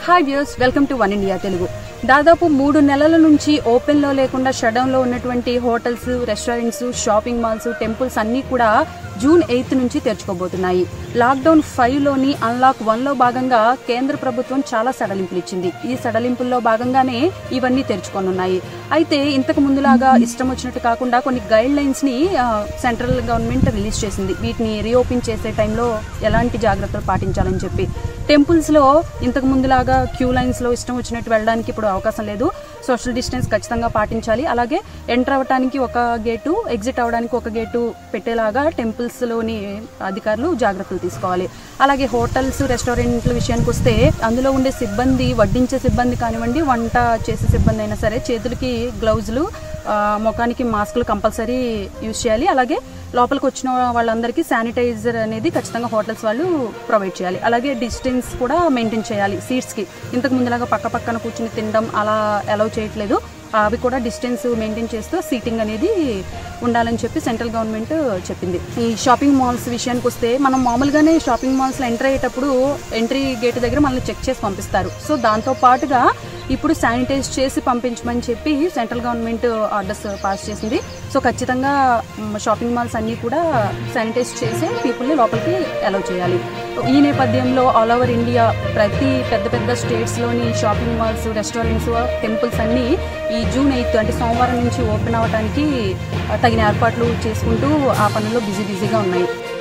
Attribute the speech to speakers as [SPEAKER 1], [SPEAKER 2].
[SPEAKER 1] hi views welcome to one India Telugu దాదాపు మూడు నెలల నుంచి ఓపెన్లో లేకుండా షట్డౌన్లో ఉన్నటువంటి hotels restaurants shopping malls temples అన్నీ కూడా జూన్ ఎయిత్ నుంచి తెరుచుకోబోతున్నాయి లాక్డౌన్ ఫైవ్లోని అన్లాక్ వన్లో భాగంగా కేంద్ర ప్రభుత్వం చాలా సడలింపులు ఇచ్చింది ఈ సడలింపుల్లో భాగంగానే ఇవన్నీ తెరుచుకోనున్నాయి అయితే ఇంతకు ముందులాగా ఇష్టం వచ్చినట్టు కాకుండా కొన్ని గైడ్ లైన్స్ని సెంట్రల్ గవర్నమెంట్ రిలీజ్ చేసింది వీటిని రీఓపెన్ చేసే టైంలో ఎలాంటి జాగ్రత్తలు పాటించాలని చెప్పి టెంపుల్స్లో ఇంతకు ముందులాగా క్యూ లైన్స్లో ఇష్టం వచ్చినట్టు వెళ్ళడానికి ఇప్పుడు అవకాశం లేదు సోషల్ డిస్టెన్స్ ఖచ్చితంగా పాటించాలి అలాగే ఎంటర్ అవ్వడానికి ఒక గేటు ఎగ్జిట్ అవ్వడానికి ఒక గేటు పెట్టేలాగా టెంపుల్స్లోని అధికారులు జాగ్రత్తలు తీసుకోవాలి అలాగే హోటల్స్ రెస్టారెంట్ల విషయానికి వస్తే అందులో ఉండే సిబ్బంది వడ్డించే సిబ్బంది కానివ్వండి వంట చేసే సిబ్బంది అయినా సరే చేతులకి గ్లౌజులు ఆ, ముఖానికి మాస్కులు కంపల్సరీ యూజ్ చేయాలి అలాగే లోపలికి వచ్చిన వాళ్ళందరికీ శానిటైజర్ అనేది ఖచ్చితంగా హోటల్స్ వాళ్ళు ప్రొవైడ్ చేయాలి అలాగే డిస్టెన్స్ కూడా మెయింటైన్ చేయాలి సీట్స్కి ఇంతకు ముందులాగా పక్క పక్కన కూర్చుని తినడం అలా అలౌ చేయట్లేదు అవి కూడా డిస్టెన్స్ మెయింటైన్ చేస్తూ సీటింగ్ అనేది ఉండాలని చెప్పి సెంట్రల్ గవర్నమెంట్ చెప్పింది ఈ షాపింగ్ మాల్స్ విషయానికి వస్తే మనం మామూలుగానే షాపింగ్ మాల్స్లో ఎంటర్ అయ్యేటప్పుడు ఎంట్రీ గేట్ దగ్గర మనల్ని చెక్ చేసి పంపిస్తారు సో దాంతో పాటుగా ఇప్పుడు శానిటైజ్ చేసి పంపించమని చెప్పి సెంట్రల్ గవర్నమెంట్ ఆర్డర్స్ పాస్ చేసింది సో ఖచ్చితంగా మ్, షాపింగ్ మాల్స్ అన్నీ కూడా శానిటైజ్ చేసి పీపుల్ని లోపలికి అలౌ చేయాలి ఈ నేపథ్యంలో ఆల్ ఓవర్ ఇండియా ప్రతి పెద్ద పెద్ద స్టేట్స్లోని షాపింగ్ మాల్స్ రెస్టారెంట్స్ టెంపుల్స్ అన్నీ ఈ జూన్ ఎయిత్ అంటే సోమవారం నుంచి ఓపెన్ అవ్వడానికి ఆ, తగిన ఏర్పాట్లు చేసుకుంటూ ఆ పనుల్లో బిజీ బిజీగా ఉన్నాయి